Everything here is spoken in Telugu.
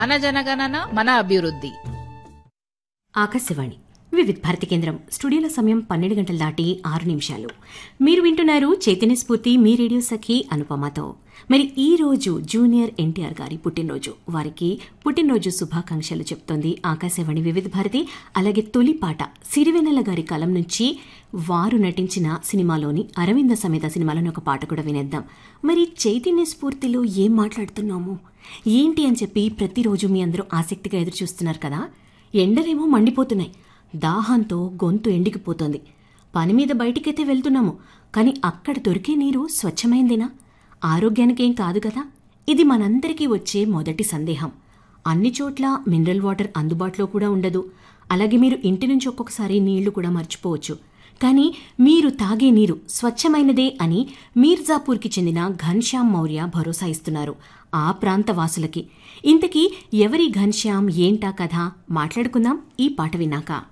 మన జనగణన మన అభివృద్ధి ఆకాశవాణి వివిధ భారతి కేంద్రం స్టూడియోలో సమయం పన్నెండు గంటలు దాటి ఆరు నిమిషాలు మీరు వింటున్నారు చైతన్య స్ఫూర్తి మీ రేడియో సఖి అనుపమతో మరి ఈ రోజు జూనియర్ ఎన్టీఆర్ గారి పుట్టినరోజు వారికి పుట్టినరోజు శుభాకాంక్షలు చెప్తోంది ఆకాశవాణి వివిధ భారతి అలాగే తొలి పాట సిరివెన్నెల గారి కలం నుంచి వారు నటించిన సినిమాలోని అరవింద సమేత సినిమాలోని ఒక పాట కూడా వినేద్దాం మరి చైతన్య స్ఫూర్తిలో ఏం మాట్లాడుతున్నాము ఏంటి అని చెప్పి ప్రతిరోజు మీ అందరూ ఆసక్తిగా ఎదురు చూస్తున్నారు కదా ఎండలేమో మండిపోతున్నాయి దాహంతో గొంతు ఎండికిపోతోంది పని మీద బయటికైతే వెళ్తున్నాము కానీ అక్కడ దొరికే నీరు స్వచ్ఛమైందేనా ఆరోగ్యానికేం కాదు కదా ఇది మనందరికీ వచ్చే మొదటి సందేహం అన్ని చోట్ల మినరల్ వాటర్ అందుబాటులో కూడా ఉండదు అలాగే మీరు ఇంటి నుంచి ఒక్కొక్కసారి నీళ్లు కూడా మర్చిపోవచ్చు కానీ మీరు తాగే నీరు స్వచ్ఛమైనదే అని మీర్జాపూర్కి చెందిన ఘన్శ్యామ్ మౌర్య భరోసా ఇస్తున్నారు ఆ ప్రాంత వాసులకి ఇంతకీ ఎవరి ఘన్శ్యామ్ ఏంటా కథ మాట్లాడుకుందాం ఈ పాట విన్నాక